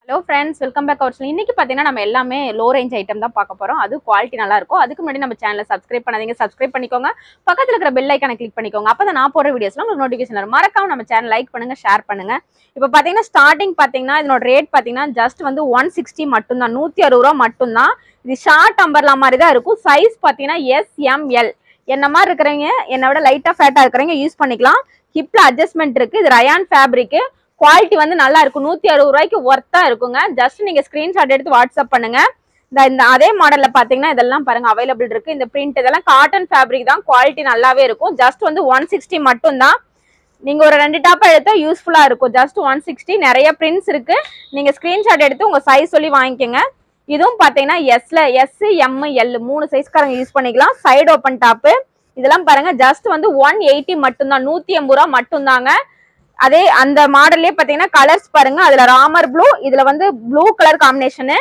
hello friends welcome back our இன்னைக்கு பார்த்தீங்கன்னா நம்ம எல்லாமே லோ ரேஞ்ச் ஐட்டம் தான் பார்க்க போறோம் அது குவாலிட்டி நல்லா இருக்கும் அதுக்கு முன்னாடி நம்ம சேனலை சப்ஸ்கிரைப் பண்ணாதீங்க சப்ஸ்கிரைப் பண்ணிக்கோங்க பக்கத்தில் இருக்கிற பெல் ஐக்கானை கிளிக் பண்ணிக்கோங்க அப்போ தான் நான் போடுற வீடியோஸ்ல உங்களுக்கு நோட்டிஃபிகேஷன் வரும் மறக்காம நம்ம சேனல் லைக் பண்ணுங்க ஷேர் பண்ணுங்க இப்போ பார்த்தீங்கன்னா ஸ்டார்டிங் பார்த்தீங்கன்னா இதனோட ரேட் பார்த்தீங்கன்னா ஜஸ்ட் வந்து ஒன் சிக்ஸ்டி மட்டும்தான் நூற்றி அறுபது ரூபா மட்டும்தான் இது ஷார்ட் அம்பர்லா மாதிரி தான் இருக்கும் சைஸ் பார்த்தீங்கன்னா எஸ்எம்எல் என்ன மாதிரி இருக்கிறவங்க என்னை விட லைட்டாக ஃபேட்டாக இருக்கிறவங்க யூஸ் பண்ணிக்கலாம் ஹிப்ல அட்ஜஸ்ட்மெண்ட் இருக்கு இது ரயான் ஃபேப்ரிக் குவாலிட்டி வந்து நல்லா இருக்கும் நூத்தி அறுபது ரூபாய்க்கு ஒர்த்தா இருக்குங்க ஜஸ்ட் நீங்க ஸ்கிரீன்ஷாட் எடுத்து வாட்ஸ்அப் பண்ணுங்க இந்த இந்த அதே மாடல்ல பாத்தீங்கன்னா இதெல்லாம் பாருங்க அவைலபிள் இருக்கு இந்த பிரிண்ட் இதெல்லாம் காட்டன் ஃபேப்ரிக் தான் குவாலிட்டி நல்லாவே இருக்கும் ஜஸ்ட் வந்து ஒன் சிக்ஸ்டி மட்டும் தான் நீங்க ஒரு ரெண்டு டாப்பா எடுத்தா யூஸ்ஃபுல்லா இருக்கும் ஜஸ்ட் ஒன் சிக்ஸ்டி நிறைய பிரிண்ட்ஸ் இருக்கு நீங்க ஸ்கிரீன்ஷாட் எடுத்து உங்க சைஸ் சொல்லி வாங்கிக்கோங்க இதுவும் பாத்தீங்கன்னா எஸ்ல எஸ் எம் எல் மூணு சைஸ்காரங்க யூஸ் பண்ணிக்கலாம் சைடு ஓப்பன் டாப்பு இதெல்லாம் பாருங்க ஜஸ்ட் வந்து ஒன் எயிட்டி மட்டும்தான் நூத்தி எண்பது ரூபா மட்டும்தாங்க அதே அந்த மாடல்லே பாத்தீங்கன்னா கலர்ஸ் பாருங்க அதுல ராமர் ப்ளூ இதுல வந்து ப்ளூ கலர் காம்பினேஷனு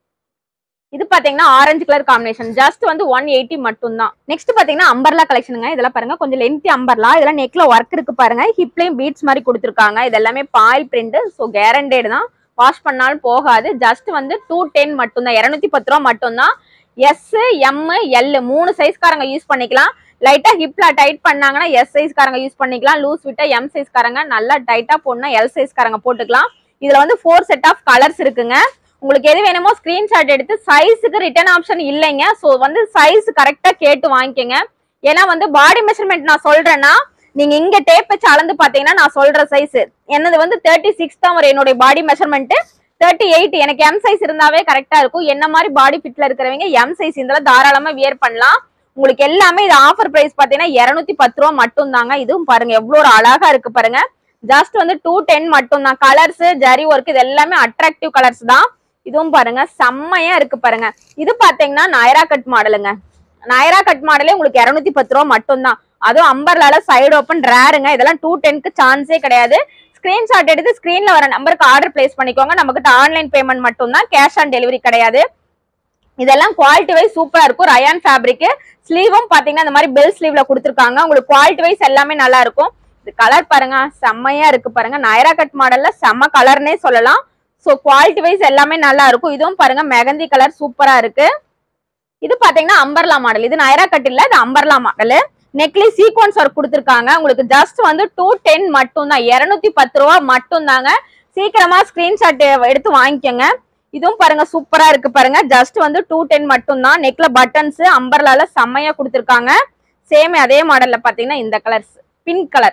இது பாத்தீங்கன்னா ஆரஞ்சு கலர் காம்பினேஷன் ஜஸ்ட் வந்து ஒன் எயிட்டி மட்டும் தான் நெக்ஸ்ட் பாத்தீங்கன்னா அம்பர்லா கலெக்ஷனுங்க இதெல்லாம் பாருங்க கொஞ்சம் லென்த்தி அம்பர்லா இதெல்லாம் நெக்ல ஒர்க் இருக்கு பாருங்க ஹிப்லயும் பீட்ஸ் மாதிரி கொடுத்துருக்காங்க இது எல்லாமே பாயில் பிரிண்ட் ஸோ கேரண்டேடு தான் வாஷ் பண்ணாலும் போகாது ஜஸ்ட் வந்து டூ டென் மட்டும்தான் இரநூத்தி பத்து ரூபா மட்டும்தான் எஸ் எம் எல் மூணு சைஸ்காரங்க யூஸ் பண்ணிக்கலாம் லைட்டா ஹிப்ல டைட் பண்ணாங்கன்னா எஸ் சைஸ்காரங்க யூஸ் பண்ணிக்கலாம் லூஸ் விட்டா எம் சைஸ்காரங்க நல்லா டைட்டா போடணும் எல் சைஸ்காரங்க போட்டுக்கலாம் இதுல வந்து ஃபோர் செட் ஆஃப் கலர்ஸ் இருக்குங்க உங்களுக்கு எது வேணுமோ ஸ்கிரீன்ஷாட் எடுத்து சைஸுக்கு ரிட்டர்ன் ஆப்ஷன் இல்லைங்க ஸோ வந்து சைஸ் கரெக்டா கேட்டு வாங்கிக்கோங்க ஏன்னா வந்து பாடி மெஷர்மெண்ட் நான் சொல்றேன்னா நீங்க இங்க டேப் வச்சு அளந்து பாத்தீங்கன்னா நான் சொல்ற சைஸ் என்னது வந்து தேர்ட்டி சிக்ஸ் தான் வரும் என்னுடைய பாடி மெஷர்மெண்ட் தேர்ட்டி எயிட் எனக்கு எம் சைஸ் இருந்தாவே கரெக்டா இருக்கும் என்ன மாதிரி பாடி ஃபிட்ல இருக்கிறவங்க எம் சைஸ் இருந்தாலும் தாராளமா வியர் பண்ணலாம் உங்களுக்கு எல்லாமே இது ஆஃபர் பிரைஸ் பாத்தீங்கன்னா இருநூத்தி பத்து ரூபா மட்டும் தாங்க இதுவும் பாருங்க எவ்வளவு ஒரு அழகா இருக்கு பாருங்க ஜஸ்ட் வந்து டூ டென் மட்டும் தான் கலர்ஸ் ஜரி ஒர்க் இது எல்லாமே அட்ராக்டிவ் கலர்ஸ் தான் இதுவும் பாருங்க செம்மையா இருக்கு பாருங்க இது பாத்தீங்கன்னா நயரா கட் மாடலுங்க நயரா கட் மாடலே உங்களுக்கு இருநூத்தி பத்து ரூபா மட்டும் தான் அதுவும் அம்பர்லால சைடு ஓப்பன் ரேருங்க இதெல்லாம் டூ டென்க்கு சான்ஸே கிடையாது ஸ்கிரீன்ஷாட் எடுத்து ஸ்கிரீன்ல வர நம்பருக்கு ஆர்டர் பிளேஸ் பண்ணிக்கோங்க நம்மகிட்ட ஆன்லைன் பேமெண்ட் மட்டும் தான் கேஷ் ஆன் டெலிவரி கிடையாது இதெல்லாம் குவாலிட்டி வைஸ் சூப்பரா இருக்கும் ரயான் ஃபேப்ரிக் ஸ்லீவும் பாத்தீங்கன்னா இந்த மாதிரி பெல் ஸ்லீவ்ல கொடுத்துருக்காங்க உங்களுக்கு குவாலிட்டி வைஸ் எல்லாமே நல்லா இருக்கும் இது கலர் பாருங்க செம்மையா இருக்கு பாருங்க நயரா கட் மாடல்ல செம்ம கலர்னே சொல்லலாம் ஸோ குவாலிட்டி வைஸ் எல்லாமே நல்லா இருக்கும் இதுவும் பாருங்க மெகந்தி கலர் சூப்பரா இருக்கு இது பாத்தீங்கன்னா அம்பர்லா மாடல் இது நயரா கட் இல்ல இது அம்பர்லா மாடல் நெக்லி சீக்வன்ஸ் ஒர்க் கொடுத்துருக்காங்க உங்களுக்கு ஜஸ்ட் வந்து டூ டென் மட்டும் தான் இருநூத்தி பத்து ரூபா மட்டும் தாங்க சீக்கிரமா ஸ்கிரீன்ஷாட் எடுத்து வாங்கிக்கோங்க இதுவும் பாருங்க சூப்பரா இருக்கு பாருங்க ஜஸ்ட் வந்து டூ டென் மட்டும் தான் நெக்ல பட்டன்ஸ் அம்பர்லால செம்மையா கொடுத்துருக்காங்க சேம் அதே மாடல்ல பாத்தீங்கன்னா இந்த கலர்ஸ் பிங்க் கலர்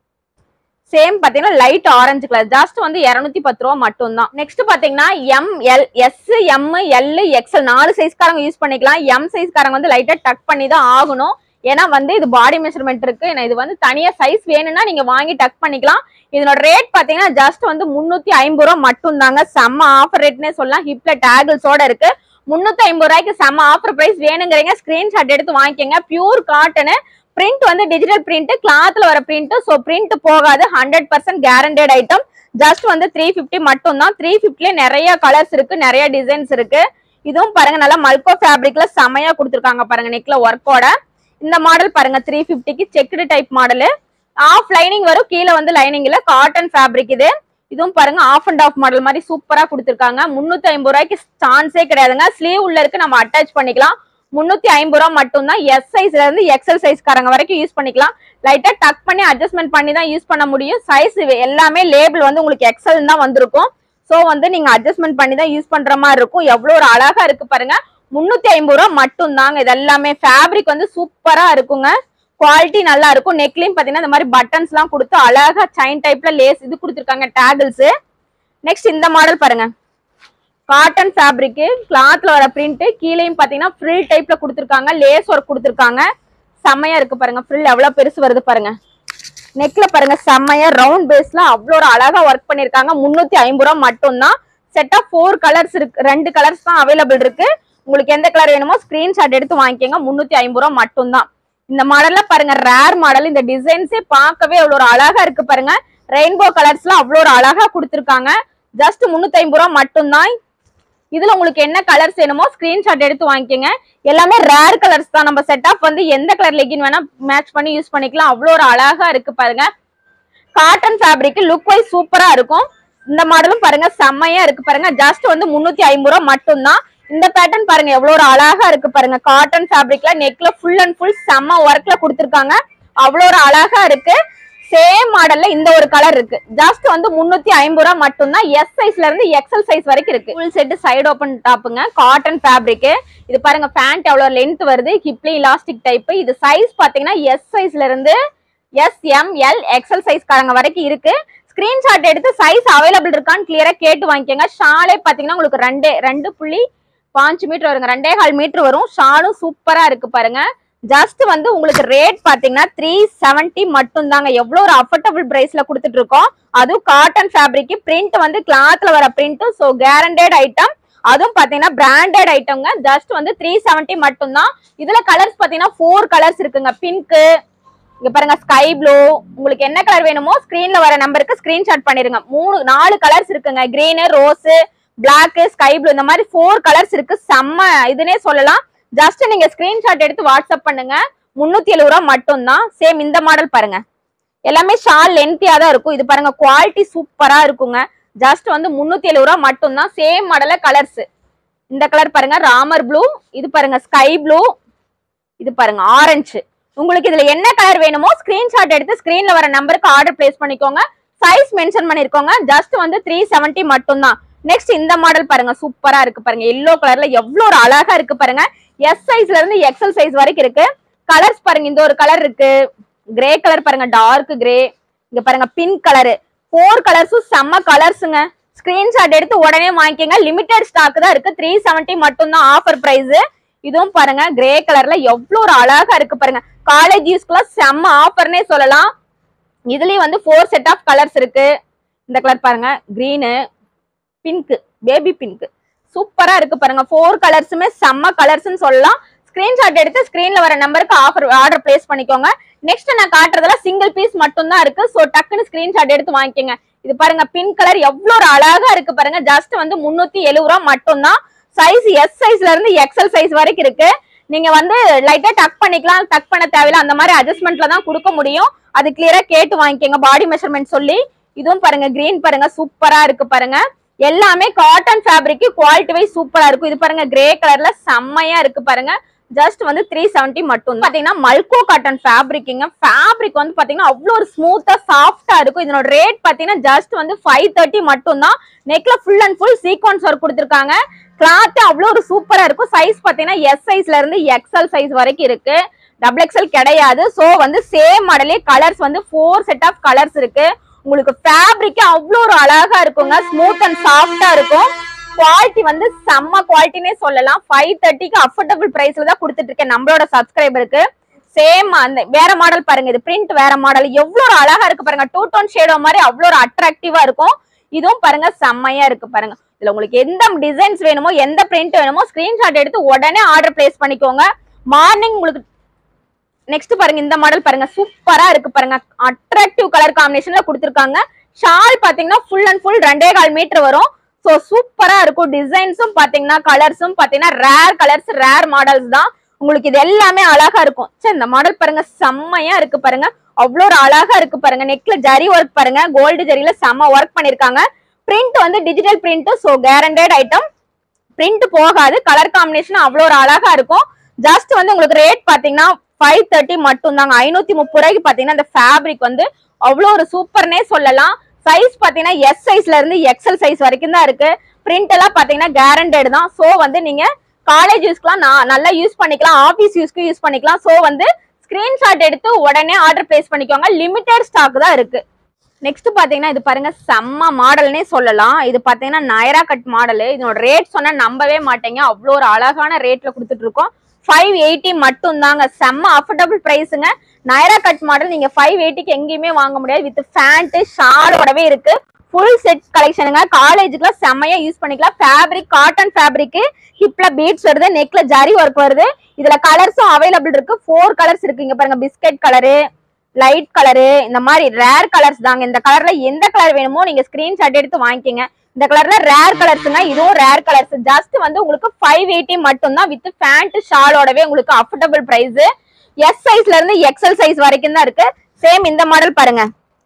சேம் பாத்தீங்கன்னா லைட் ஆரஞ்சு கலர் ஜஸ்ட் வந்து இருநூத்தி பத்து ரூபா மட்டும் தான் நெக்ஸ்ட் பாத்தீங்கன்னா M L S M L XL நாலு சைஸ்காரங்க யூஸ் பண்ணிக்கலாம் எம் சைஸ்காரங்க வந்து லைட்டா டக் பண்ணி தான் ஆகணும் ஏன்னா வந்து இது பாடி மெஷர்மெண்ட் இருக்கு ஏன்னா இது வந்து தனியா சைஸ் வேணும்னா நீங்க வாங்கி டக் பண்ணிக்கலாம் இதனோட ரேட் பாத்தீங்கன்னா ஜஸ்ட் வந்து முன்னூத்தி ஐம்பது ரூபா மட்டும் தாங்க செம்ம ஆஃபர் ரேட்னே சொல்லலாம் ஹிப்ல டேகிள்ஸோட இருக்கு முன்னூத்தி ஐம்பது ரூபாய்க்கு செம்ம ஆஃபர் பிரைஸ் வேணுங்கிறீங்க ஸ்கிரீன்ஷாட் எடுத்து வாங்கிக்கோங்க பியூர் காட்டனு பிரிண்ட் வந்து டிஜிட்டல் பிரிண்ட் கிளாத்ல வர பிரிண்ட் ஸோ பிரிண்ட் போகாது hundred percent guaranteed item just வந்து த்ரீ ஃபிஃப்டி மட்டும் தான் த்ரீ ஃபிஃப்டிலே நிறைய கலர்ஸ் இருக்கு நிறைய டிசைன்ஸ் இருக்கு இதுவும் பாருங்க நல்லா மல்கோ ஃபேப்ரிக்ல செமையா கொடுத்துருக்காங்க பாருங்க நெக்ல ஒர்க்கோட இந்த மாடல் பாருங்க த்ரீ ஃபிஃப்டிக்கு checked type model of lining வரும் கீழே வந்து லைனிங் இல்ல காட்டன் ஃபேப்ரிக் இது இதுவும் பாருங்க ஆஃப் அண்ட் ஆஃப் மாடல் மாதிரி சூப்பரா கொடுத்துருக்காங்க முன்னூத்தி ஐம்பது ரூபாய்க்கு சான்ஸே கிடையாதுங்க ஸ்லீவ் உள்ள இருக்கு நம்ம அட்டாச் பண்ணிக்கலாம் முன்னூத்தி ஐம்பது ரூபா மட்டும் தான் எஸ் சைஸ்ல இருந்து எக்ஸல் சைஸ்காரங்க வரைக்கும் யூஸ் பண்ணிக்கலாம் லைட்டா டக் பண்ணி அட்ஜஸ்ட்மெண்ட் பண்ணி தான் யூஸ் பண்ண முடியும் சைஸ் எல்லாமே லேபிள் வந்து உங்களுக்கு எக்ஸல் தான் வந்திருக்கும் ஸோ வந்து நீங்க அட்ஜஸ்ட்மெண்ட் பண்ணி தான் யூஸ் பண்ற மாதிரி இருக்கும் எவ்வளவு ஒரு அழகா இருக்கு பாருங்க முன்னூத்தி ஐம்பது ரூபா மட்டும் தாங்க இது எல்லாமே ஃபேப்ரிக் வந்து சூப்பரா இருக்குங்க குவாலிட்டி நல்லா இருக்கும் நெக்லையும் பாத்தீங்கன்னா இந்த மாதிரி பட்டன்ஸ் எல்லாம் கொடுத்து அழகா செயின் டைப்ல லேஸ் இது கொடுத்துருக்காங்க டேகிள்ஸ் நெக்ஸ்ட் இந்த மாடல் பாருங்க காட்டன் ஃபேப்ரிக் கிளாத்ல வர பிரிண்ட் கீழேயும் பாத்தீங்கன்னா ஃப்ரில் டைப்ல கொடுத்துருக்காங்க லேஸ் ஒர்க் கொடுத்துருக்காங்க செம்மையா இருக்கு பாருங்க ஃப்ரில் எவ்வளவு பெருசு வருது பாருங்க நெக்ல பாருங்க செம்மையா ரவுண்ட் பேஸ்ல அவ்வளோ ஒரு அழகா ஒர்க் பண்ணிருக்காங்க முன்னூத்தி ஐம்பது ரூபா மட்டும்தான் செட் ஆஃப் ஃபோர் கலர்ஸ் இருக்கு ரெண்டு கலர்ஸ் தான் அவைலபிள் இருக்கு உங்களுக்கு எந்த கலர் வேணுமோ ஸ்கிரீன்ஷாட் எடுத்து வாங்கிக்கோங்க முன்னூத்தி ஐம்பது ரூபா மட்டும்தான் இந்த மாடல்ல பாருங்க ரேர் மாடல் இந்த டிசைன்ஸே பார்க்கவே அவ்வளோ ஒரு அழகா இருக்கு பாருங்க ரெயின்போ கலர்ஸ்ல அவ்வளோ ஒரு அழகா கொடுத்துருக்காங்க ஜஸ்ட் முன்னூத்தி ஐம்பது ரூபா மட்டும்தான் இதுல உங்களுக்கு என்ன கலர்ஸ் வேணுமோ ஸ்கிரீன்ஷாட் எடுத்து வாங்கிக்கோங்க எல்லாமே ரேர் கலர்ஸ் தான் நம்ம செட் ஆஃப் வந்து எந்த கலர் லெகின் வேணா மேட்ச் பண்ணி யூஸ் பண்ணிக்கலாம் அவ்வளோ ஒரு அழகா இருக்கு பாருங்க காட்டன் ஃபேப்ரிக் லுக் வைஸ் சூப்பரா இருக்கும் இந்த மாடலும் பாருங்க செம்மையா இருக்கு பாருங்க ஜஸ்ட் வந்து முன்னூத்தி ஐம்பது ரூபா மட்டும்தான் இந்த பேட்டர்ன் பாருங்க எவ்வளவு ஒரு அழகா இருக்கு பாருங்க காட்டன் ஃபேப்ரிக்ல நெக்ல ஃபுல் அண்ட் ஃபுல் செம்ம ஒர்க்ல கொடுத்துருக்காங்க அவ்வளோ ஒரு அழகா இருக்கு சேம் மாடல்ல இந்த ஒரு கலர் இருக்கு ஜஸ்ட் வந்து முன்னூத்தி ஐம்பது ரூபா மட்டும்தான் எஸ் சைஸ்ல இருந்து எக்ஸல் சைஸ் வரைக்கும் இருக்கு ஃபுல் செட் சைடு ஓபன் டாப்புங்க காட்டன் ஃபேப்ரிக் இது பாருங்க பேண்ட் எவ்வளவு லென்த் வருது ஹிப்லி இலாஸ்டிக் டைப் இது சைஸ் பாத்தீங்கன்னா எஸ் சைஸ்ல இருந்து S M L XL size காரங்க வரைக்கும் இருக்கு ஸ்கிரீன்ஷாட் எடுத்து சைஸ் அவைலபிள் இருக்கான்னு கிளியரா கேட்டு வாங்கிக்கோங்க ஷாலே பாத்தீங்கன்னா உங்களுக்கு ரெண்டே ரெண்டு புள்ளி பாஞ்சு மீட்டர் வருங்க ரெண்டே கால் மீட்டர் வரும் ஷாலும் சூப்பரா இருக்கு பாருங்க ஜஸ்ட் வந்து உங்களுக்கு ரேட் பாத்தீங்கன்னா த்ரீ செவன்டி மட்டும் தாங்க எவ்வளவு ஒரு அஃபோர்டபுள் பிரைஸ்ல கொடுத்துட்டு இருக்கோம் அதுவும் காட்டன் ஃபேப்ரிக் பிரிண்ட் வந்து கிளாத்ல வர பிரிண்ட் ஸோ கேரண்டட் ஐட்டம் அதுவும் பாத்தீங்கன்னா பிராண்டட் ஐட்டம்ங்க ஜஸ்ட் வந்து த்ரீ செவன்டி மட்டும் தான் இதுல கலர்ஸ் பாத்தீங்கன்னா ஃபோர் கலர்ஸ் இருக்குங்க பிங்க் இங்க பாருங்க ஸ்கை ப்ளூ உங்களுக்கு என்ன கலர் வேணுமோ ஸ்கிரீன்ல வர நம்பருக்கு ஸ்கிரீன்ஷாட் பண்ணிருங்க மூணு நாலு கலர்ஸ் இருக்குங்க green rose black sky blue இந்த மாதிரி ஃபோர் கலர்ஸ் இருக்கு செம்ம இதுனே சொல்லலாம் ஜஸ்ட் நீங்க ஸ்கிரீன்ஷாட் எடுத்து வாட்ஸ்அப் பண்ணுங்க முன்னூத்தி எழுபது ரூபா மட்டும்தான் சேம் இந்த மாடல் பாருங்க எல்லாமே ஷால் லென்த்தியா தான் இருக்கும் இது பாருங்க குவாலிட்டி சூப்பரா இருக்குங்க ஜஸ்ட் வந்து முன்னூத்தி எழுபது ரூபா மட்டும்தான் சேம் மாடல்ல கலர்ஸ் இந்த கலர் பாருங்க ராமர் ப்ளூ இது பாருங்க ஸ்கை ப்ளூ இது பாருங்க ஆரஞ்சு உங்களுக்கு இதுல என்ன கலர் வேணுமோ ஸ்கிரீன்ஷாட் எடுத்து ஸ்கிரீன்ல வர நம்பருக்கு ஆர்டர் பிளேஸ் பண்ணிக்கோங்க சைஸ் மென்ஷன் பண்ணிருக்கோங்க ஜஸ்ட் வந்து த்ரீ செவன்டி மட்டும்தான் நெக்ஸ்ட் இந்த மாடல் பாருங்க சூப்பரா இருக்கு பாருங்க எல்லோ கலர்ல எவ்வளவு ஒரு அழகா இருக்கு பாருங்க எஸ் சைஸ்ல இருந்து எக்ஸல் சைஸ் வரைக்கும் இருக்கு கலர்ஸ் பாருங்க இந்த ஒரு கலர் இருக்கு கிரே கலர் பாருங்க டார்க் கிரே இங்க பாருங்க பிங்க் கலரு ஃபோர் கலர்ஸும் செம்ம கலர்ஸுங்க ஸ்கிரீன்ஷாட் எடுத்து உடனே வாங்கிக்கோங்க லிமிடெட் ஸ்டாக் தான் இருக்கு த்ரீ செவன்டி மட்டும்தான் ஆஃபர் பிரைஸ் இதுவும் பாருங்க கிரே கலர்ல எவ்வளவு ஒரு அழகா இருக்கு பாருங்க காலேஜ் யூஸ்க்குலாம் செம்ம ஆஃபர்னே சொல்லலாம் இதுலயும் வந்து ஃபோர் செட் ஆஃப் கலர்ஸ் இருக்கு இந்த கலர் பாருங்க கிரீனு பிங்க் பேபி பிங்க் சூப்பரா இருக்கு பாருங்க ஃபோர் கலர்ஸுமே செம்ம கலர்ஸ்னு சொல்லலாம் ஸ்கிரீன்ஷாட் எடுத்து ஸ்கிரீன்ல வர நம்பருக்கு ஆஃபர் ஆர்டர் பிளேஸ் பண்ணிக்கோங்க நெக்ஸ்ட் நான் காட்டுறதுல சிங்கிள் பீஸ் மட்டும் தான் இருக்கு சோ டக்குன்னு ஸ்கிரீன்ஷாட் எடுத்து வாங்கிக்கோங்க இது பாருங்க பிங்க் கலர் எவ்வளவு ஒரு அழகா இருக்கு பாருங்க ஜஸ்ட் வந்து முன்னூத்தி எழுபது ரூபா மட்டும்தான் சைஸ் எஸ் சைஸ்ல இருந்து எக்ஸல் சைஸ் வரைக்கும் இருக்கு நீங்க வந்து லைட்டா டக் பண்ணிக்கலாம் டக் பண்ண தேவையில்ல அந்த மாதிரி அட்ஜஸ்ட்மெண்ட்ல தான் கொடுக்க முடியும் அது கிளியரா கேட்டு வாங்கிக்கோங்க பாடி மெஷர்மெண்ட் சொல்லி இதுவும் பாருங்க கிரீன் பாருங்க சூப்பரா இருக்கு பாருங்க எல்லாமே காட்டன் ஃபேப்ரிக் குவாலிட்டி வைஸ் சூப்பரா இருக்கும் இது பாருங்க கிரே கலர்ல செம்மையா இருக்கு பாருங்க ஜஸ்ட் வந்து த்ரீ செவன்டி மட்டும் பாத்தீங்கன்னா மல்கோ காட்டன் ஃபேப்ரிக்குங்க ஃபேப்ரிக் வந்து பாத்தீங்கன்னா அவ்வளோ ஒரு ஸ்மூத்தா சாஃப்டா இருக்கும் இதனோட ரேட் பாத்தீங்கன்னா ஜஸ்ட் வந்து ஃபைவ் தேர்ட்டி மட்டும் தான் நெக்ல full and full sequins work கொடுத்துருக்காங்க கிளாத் அவ்வளோ ஒரு சூப்பரா இருக்கும் சைஸ் பாத்தீங்கன்னா எஸ் சைஸ்ல இருந்து எக்ஸ்எல் சைஸ் வரைக்கும் இருக்கு டபுள் எக்ஸ்எல் கிடையாது சோ வந்து சேம் மாடலே கலர்ஸ் வந்து ஃபோர் செட் ஆஃப் கலர்ஸ் இருக்கு உங்களுக்கு ஃபேப்ரிக் அவ்வளோ ஒரு அழகா இருக்குங்க ஸ்மூத் அண்ட் சாஃப்டா இருக்கும் குவாலிட்டி வந்து செம்ம குவாலிட்டினே சொல்லலாம் ஃபைவ் தேர்ட்டிக்கு அஃபோர்டபுள் பிரைஸ்ல தான் கொடுத்துட்டு இருக்கேன் நம்மளோட சப்ஸ்கிரைபருக்கு சேம் அந்த வேற மாடல் பாருங்க இது பிரிண்ட் வேற மாடல் எவ்வளவு ஒரு அழகா இருக்கு பாருங்க டூ டோன் ஷேடோ மாதிரி அவ்வளோ ஒரு அட்ராக்டிவா இருக்கும் இதுவும் பாருங்க செம்மையா இருக்கு பாருங்க இதுல உங்களுக்கு எந்த டிசைன்ஸ் வேணுமோ எந்த பிரிண்ட் வேணுமோ ஸ்கிரீன்ஷாட் எடுத்து உடனே ஆர்டர் பிளேஸ் பண்ணிக்கோங்க மார்னிங் உங்களுக்கு நெக்ஸ்ட் பாருங்க இந்த மாடல் பாருங்க சூப்பரா இருக்கு பாருங்க அட்ராக்டிவ் கலர் காம்பினேஷன்ல கொடுத்துருக்காங்க ஷால் பாத்தீங்கன்னா ஃபுல் அண்ட் ஃபுல் ரெண்டே கால் மீட்டர் வரும் சோ சூப்பரா இருக்கும் டிசைன்ஸும் பாத்தீங்கன்னா கலர்ஸும் பாத்தீங்கன்னா ரேர் கலர்ஸ் ரேர் மாடல்ஸ் தான் உங்களுக்கு இது எல்லாமே அழகா இருக்கும் சரி இந்த மாடல் பாருங்க செம்மையா இருக்கு பாருங்க அவ்வளோ ஒரு அழகா இருக்கு பாருங்க நெக்ல ஜரி ஒர்க் பாருங்க கோல்டு ஜரியில செம்ம ஒர்க் பண்ணிருக்காங்க பிரிண்ட் வந்து digital print so guaranteed item print போகாது கலர் காம்பினேஷன் அவ்வளோ ஒரு அழகா இருக்கும் ஜஸ்ட் வந்து உங்களுக்கு ரேட் பாத்தீங்கன்னா ஃபைவ் தேர்ட்டி மட்டும் தாங்க ஐநூத்தி முப்பது ரூபாய்க்கு பாத்தீங்கன்னா இந்த ஃபேப்ரிக் வந்து அவ்வளோ ஒரு சூப்பர்னே சொல்லலாம் சைஸ் பாத்தீங்கன்னா எஸ் சைஸ்ல இருந்து எக்ஸல் சைஸ் வரைக்கும் தான் இருக்கு பிரிண்ட் எல்லாம் பாத்தீங்கன்னா கேரண்டட் தான் சோ வந்து நீங்க காலேஜ் யூஸ்க்குலாம் நான் நல்லா யூஸ் பண்ணிக்கலாம் ஆபீஸ் யூஸ்க்கு யூஸ் பண்ணிக்கலாம் சோ வந்து ஸ்கிரீன்ஷாட் எடுத்து உடனே ஆர்டர் பிளேஸ் பண்ணிக்கோங்க லிமிடெட் ஸ்டாக் தான் இருக்கு நெக்ஸ்ட் பாத்தீங்கன்னா இது பாருங்க செம்ம மாடல்னே சொல்லலாம் இது பாத்தீங்கன்னா நயரா கட் மாடல் இதோட ரேட் சொன்னா நம்பவே மாட்டீங்க அவ்வளோ ஒரு அழகான ரேட்ல கொடுத்துட்டு இருக்கோம் ஃபைவ் எயிட்டி மட்டும் தாங்க செம்ம அஃபோர்டபுள் பிரைஸுங்க நயரா கட் மாடல் நீங்க ஃபைவ் எயிட்டிக்கு எங்கேயுமே வாங்க முடியாது வித் ஃபேண்ட் ஷாலோடவே இருக்கு ஃபுல் செட் கலெக்ஷனுங்க காலேஜுக்குலாம் செம்மையா யூஸ் பண்ணிக்கலாம் ஃபேப்ரிக் காட்டன் ஃபேப்ரிக் ஹிப்ல பீட்ஸ் வருது நெக்ல ஜரி ஒர்க் வருது இதுல கலர்ஸும் அவைலபிள் இருக்கு ஃபோர் கலர்ஸ் இருக்கு இங்க பாருங்க பிஸ்கட் கலரு லைட் கலரு இந்த மாதிரி ரேர் கலர்ஸ் தாங்க இந்த கலர்ல எந்த கலர் வேணுமோ நீங்க ஸ்கிரீன்ஷாட் எடுத்து வாங்கிக்கோங்க இந்த கலர்ல ரேர் கலர்ஸ்ங்க இதுவும் ரேர் கலர்ஸ் ஜஸ்ட் வந்து உங்களுக்கு ஃபைவ் எயிட்டி மட்டும் தான் வித் பேண்ட் ஷாலோடவே உங்களுக்கு அஃபோர்டபுள் பிரைஸ் எஸ் சைஸ்ல இருந்து எக்ஸல் சைஸ் வரைக்கும் தான் இருக்கு சேம் இந்த மாடல் பாருங்க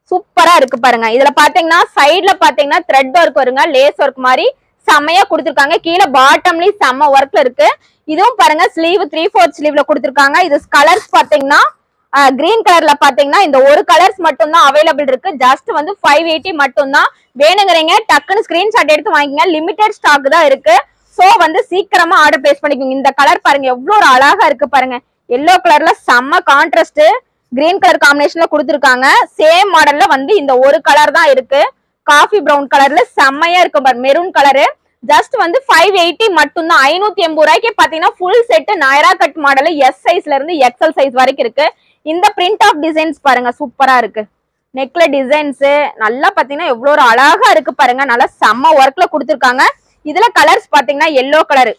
சூப்பரா இருக்கு பாருங்க இதுல பாத்தீங்கன்னா சைடுல பாத்தீங்கன்னா த்ரெட் ஒர்க் வருங்க லேஸ் ஒர்க் மாதிரி செம்மையா கொடுத்துருக்காங்க கீழே பாட்டம்லயும் செம்ம ஒர்க்ல இருக்கு இதுவும் பாருங்க ஸ்லீவ் த்ரீ ஃபோர்த் ஸ்லீவ்ல கொடுத்துருக்காங்க இது கலர்ஸ் பாத்தீங்கன்னா கிரீன் கலர்ல பாத்தீங்கன்னா இந்த ஒரு கலர்ஸ் மட்டும் தான் அவைலபிள் இருக்கு ஜஸ்ட் வந்து ஃபைவ் எயிட்டி மட்டும் தான் வேணுங்கிறீங்க டக்குன்னு ஸ்கிரீன்ஷாட் எடுத்து வாங்கிங்க லிமிடெட் ஸ்டாக் தான் இருக்கு சோ வந்து சீக்கிரமா ஆர்டர் பிளேஸ் பண்ணிக்கோங்க இந்த கலர் பாருங்க எவ்வளவு ஒரு அழகா இருக்கு பாருங்க எல்லோ கலர்ல செம்ம கான்ட்ராஸ்ட் கிரீன் கலர் காம்பினேஷன்ல கொடுத்துருக்காங்க சேம் மாடல்ல வந்து இந்த ஒரு கலர் தான் இருக்கு காஃபி பிரவுன் கலர்ல செம்மையா இருக்கும் பாரு மெரூன் கலரு ஜஸ்ட் வந்து ஃபைவ் எயிட்டி மட்டும் தான் ஐநூத்தி எண்பது ரூபாய்க்கு பாத்தீங்கன்னா full set Naira cut model S சைஸ்ல இருந்து எக்ஸல் சைஸ் வரைக்கும் இருக்கு இந்த பிரிண்ட் ஆஃப் டிசைன்ஸ் பாருங்க சூப்பரா இருக்கு நெக்ல டிசைன்ஸ் நல்லா பாத்தீங்கன்னா எவ்வளவு ஒரு அழகா இருக்கு பாருங்க நல்லா செம்ம ஒர்க்ல கொடுத்துருக்காங்க இதுல கலர்ஸ் பாத்தீங்கன்னா yellow colour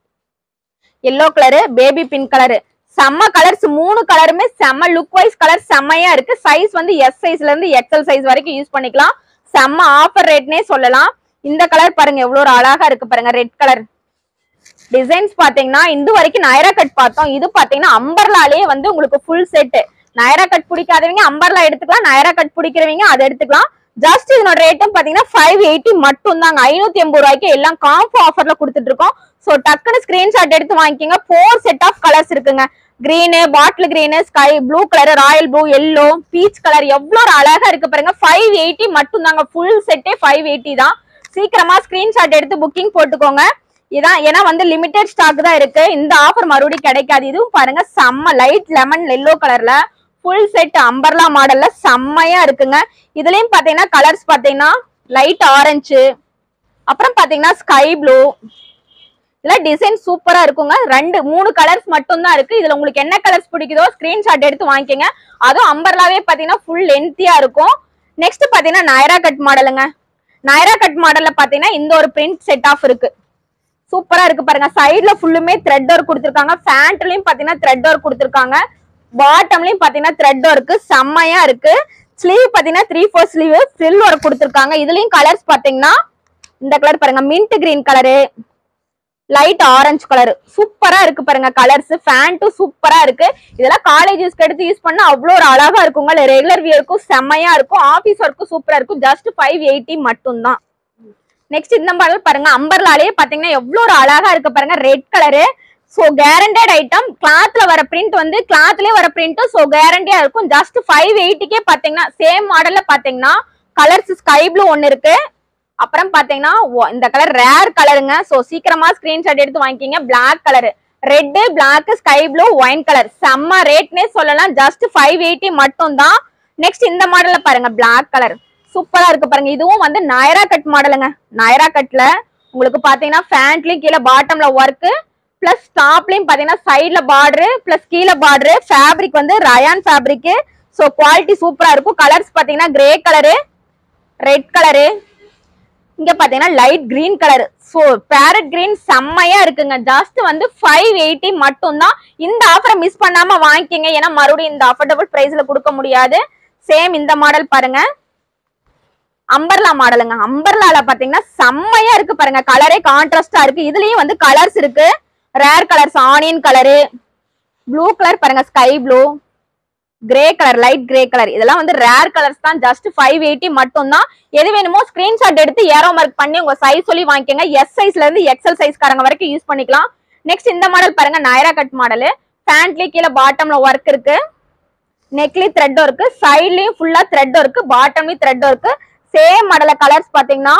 yellow colour baby pink colour செம்ம கலர்ஸ் மூணு கலருமே செம்ம லுக் வைஸ் கலர் செம்மையா இருக்கு சைஸ் வந்து எஸ் சைஸ்ல இருந்து எக்ஸல் சைஸ் வரைக்கும் யூஸ் பண்ணிக்கலாம் செம்ம ஆஃபர் ரேட்னே சொல்லலாம் இந்த கலர் பாருங்க எவ்வளவு ஒரு அழகா இருக்கு பாருங்க ரெட் கலர் டிசைன்ஸ் பாத்தீங்கன்னா இது வரைக்கும் நயரா கட் பார்த்தோம் இது பாத்தீங்கன்னா அம்பர்லாலேயே வந்து உங்களுக்கு ஃபுல் செட் நயரா கட் பிடிக்காதவங்க அம்பர்லா எடுத்துக்கலாம் நயரா கட் பிடிக்கிறவங்க அதை எடுத்துக்கலாம் ஜஸ்ட் இதனோட ரேட்டும் பாத்தீங்கன்னா ஃபைவ் எயிட்டி மட்டும் தாங்க ஐநூத்தி எண்பது ரூபாய்க்கு எல்லாம் காம்போ ஆஃபர்ல கொடுத்துட்டு இருக்கோம் சோ டக்குன்னு ஸ்கிரீன்ஷாட் எடுத்து வாங்கிக்கோங்க ஃபோர் செட் ஆஃப் கலர்ஸ் இருக்குங்க green bottle green sky blue colour royal blue yellow peach colour எவ்வளவு ஒரு அழகா இருக்கு பாருங்க ஃபைவ் எயிட்டி மட்டும் தாங்க ஃபுல் செட்டே ஃபைவ் எயிட்டி தான் சீக்கிரமா ஸ்கிரீன்ஷாட் எடுத்து புக்கிங் போட்டுக்கோங்க இதான் ஏன்னா வந்து லிமிடெட் ஸ்டாக் தான் இருக்கு இந்த ஆஃபர் மறுபடியும் கிடைக்காது இதுவும் பாருங்க செம்ம லைட் லெமன் எல்லோ கலர்ல ஃபுல் செட் அம்பர்லா மாடல்ல செம்மையா இருக்குங்க இதுலயும் பாத்தீங்கன்னா கலர்ஸ் பாத்தீங்கன்னா லைட் ஆரஞ்சு அப்புறம் பாத்தீங்கன்னா ஸ்கை ப்ளூ இதெல்லாம் டிசைன் சூப்பரா இருக்குங்க ரெண்டு மூணு கலர்ஸ் மட்டும் தான் இருக்கு இதுல உங்களுக்கு என்ன கலர்ஸ் பிடிக்குதோ ஸ்கிரீன்ஷாட் எடுத்து வாங்கிக்கோங்க அதுவும் அம்பர்லாவே பாத்தீங்கன்னா ஃபுல் லென்த்தியா இருக்கும் நெக்ஸ்ட் பாத்தீங்கன்னா நயரா கட் மாடலுங்க நயரா கட் மாடல்ல பாத்தீங்கன்னா இந்த ஒரு பிரிண்ட் செட் ஆஃப் இருக்கு சூப்பரா இருக்கு பாருங்க சைடுல ஃபுல்லுமே த்ரெட் ஒர்க் கொடுத்துருக்காங்க ஃபேண்ட்லயும் பாத்தீங்கன்னா த்ரெட் ஒர்க் கொடுத்துருக்காங்க பாட்டம்லயும் பாத்தீங்கன்னா த்ரெட் ஒர்க் செம்மையா இருக்கு ஸ்லீவ் பாத்தீங்கன்னா three four sleeve frill work கொடுத்துருக்காங்க இதுலயும் கலர்ஸ் பாத்தீங்கன்னா இந்த கலர் பாருங்க mint green colour light orange colour சூப்பரா இருக்கு பாருங்க கலர்ஸ் ஃபேண்ட்டும் சூப்பரா இருக்கு இதெல்லாம் காலேஜ் யூஸ்க்கு எடுத்து யூஸ் பண்ணா அவ்வளோ ஒரு அழகா இருக்குங்க ரெகுலர் வியருக்கும் செம்மையா இருக்கும் ஆபீஸ் ஒர்க்கும் சூப்பரா இருக்கும் ஜஸ்ட் ஃபைவ் எயிட்டி மட்டும்தான் நெக்ஸ்ட் இந்த மாடல் பாருங்க அம்பர்லாலே பாத்தீங்கன்னா எவ்வளவு ஒரு அழகா இருக்கு பாருங்க red colour so guaranteed item கிளாத்ல வர பிரிண்ட் வந்து கிளாத்லயே வர பிரிண்ட்டும் சோ கேரண்டியா இருக்கும் ஜஸ்ட் ஃபைவ் எயிட்டிக்கே பாத்தீங்கன்னா சேம் மாடல்ல பாத்தீங்கன்னா கலர்ஸ் ஸ்கை ப்ளூ ஒன்னு இருக்கு அப்புறம் பாத்தீங்கன்னா ஒ- இந்த கலர் ரேர் கலருங்க சோ சீக்கிரமா ஸ்கிரீன்ஷாட் எடுத்து வாங்கிக்கிங்க Black colour red Black sky blue wine colour செம்ம ரேட்னே சொல்லலாம் ஜஸ்ட் ஃபைவ் எயிட்டி மட்டும் தான் நெக்ஸ்ட் இந்த மாடல்ல பாருங்க Black கலர் சூப்பரா இருக்கு பாருங்க இதுவும் வந்து நயரா கட் மாடலுங்க நயரா கட்ல உங்களுக்கு பாத்தீங்கன்னா ஃபேண்ட்லயும் கீழே பாட்டம்ல ஒர்க் பிளஸ் டாப்லயும் பாத்தீங்கன்னா சைடுல பார்டர் பிளஸ் கீழே பார்டர் ஃபேப்ரிக் வந்து ரயான் ஃபேப்ரிக் சோ குவாலிட்டி சூப்பரா இருக்கும் கலர்ஸ் பாத்தீங்கன்னா கிரே கலரு ரெட் கலரு இங்க பாத்தீங்கன்னா light green colour so parrot green செம்மையா இருக்குங்க ஜஸ்ட் வந்து ஃபைவ் எயிட்டி மட்டும் தான் இந்த ஆஃபரை மிஸ் பண்ணாம வாங்கிக்கங்க ஏன்னா மறுபடியும் இந்த அஃபோர்டபுள் பிரைஸ்ல கொடுக்க முடியாது சேம் இந்த மாடல் பாருங்க அம்பர்லா மாடலுங்க அம்பர்லால பாத்தீங்கன்னா செம்மையா இருக்கு பாருங்க கலரே கான்ட்ராஸ்டா இருக்கு இதுலயும் வந்து கலர்ஸ் இருக்கு rare colours onion colour blue colour பாருங்க sky blue grey colour light grey colour இதெல்லாம் வந்து ரேர் கலர்ஸ் தான் ஜஸ்ட் ஃபைவ் எயிட்டி மட்டும் தான் எது வேணுமோ ஸ்கிரீன்ஷாட் எடுத்து ஏரோ மார்க் பண்ணி உங்க சைஸ் சொல்லி வாங்கிக்கோங்க எஸ் சைஸ்ல இருந்து எக்ஸல் சைஸ் காரங்க வரைக்கும் யூஸ் பண்ணிக்கலாம் நெக்ஸ்ட் இந்த மாடல் பாருங்க நயரா கட் மாடல் பேண்ட்லயே கீழே பாட்டம்ல ஒர்க் இருக்கு நெக்லி த்ரெட் ஒர்க் சைட்லயும் ஃபுல்லா த்ரெட் ஒர்க் பாட்டம்லயும் த்ரெட் ஒர்க் சேம் மாடல கலர்ஸ் பாத்தீங்கன்னா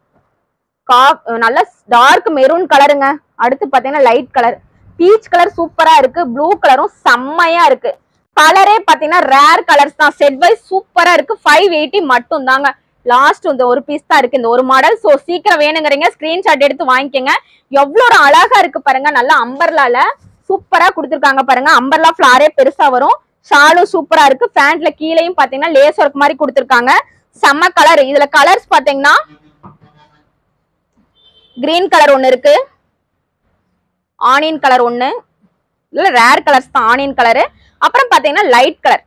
கா- நல்ல டார்க் மெரூன் கலருங்க அடுத்து பாத்தீங்கன்னா லைட் கலர் பீச் கலர் சூப்பரா இருக்கு ப்ளூ கலரும் செம்மையா இருக்கு கலரே பாத்தீங்கன்னா ரேர் கலர்ஸ் தான் செட் வைஸ் சூப்பரா இருக்கு ஃபைவ் எயிட்டி மட்டும் தாங்க லாஸ்ட் இந்த ஒரு பீஸ் தான் இருக்கு இந்த ஒரு மாடல் சோ சீக்கிரம் வேணுங்கிறீங்க ஸ்கிரீன்ஷாட் எடுத்து வாங்கிக்கோங்க எவ்வளவு ஒரு அழகா இருக்கு பாருங்க நல்லா அம்பர்லால சூப்பரா கொடுத்துருக்காங்க பாருங்க அம்பர்லா ஃபிளாரே பெருசா வரும் ஷாலும் சூப்பரா இருக்கு பேண்ட்ல கீழேயும் பாத்தீங்கன்னா லேஸ் ஒர்க் மாதிரி கொடுத்துருக்காங்க செம்ம கலர் இதுல கலர்ஸ் பாத்தீங்கன்னா கிரீன் கலர் ஒன்னு இருக்கு ஆனியன் கலர் ஒன்னு இல்ல ரேர் கலர்ஸ் தான் ஆனியன் கலரு அப்புறம் பாத்தீங்கன்னா லைட் கலர்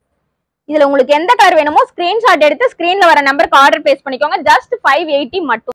இதுல உங்களுக்கு எந்த கலர் வேணுமோ ஸ்கிரீன்ஷாட் எடுத்து ஸ்கிரீன்ல வர நம்பருக்கு ஆர்டர் பேஸ் பண்ணிக்கோங்க ஜஸ்ட் ஃபைவ் எயிட்டி மட்டும்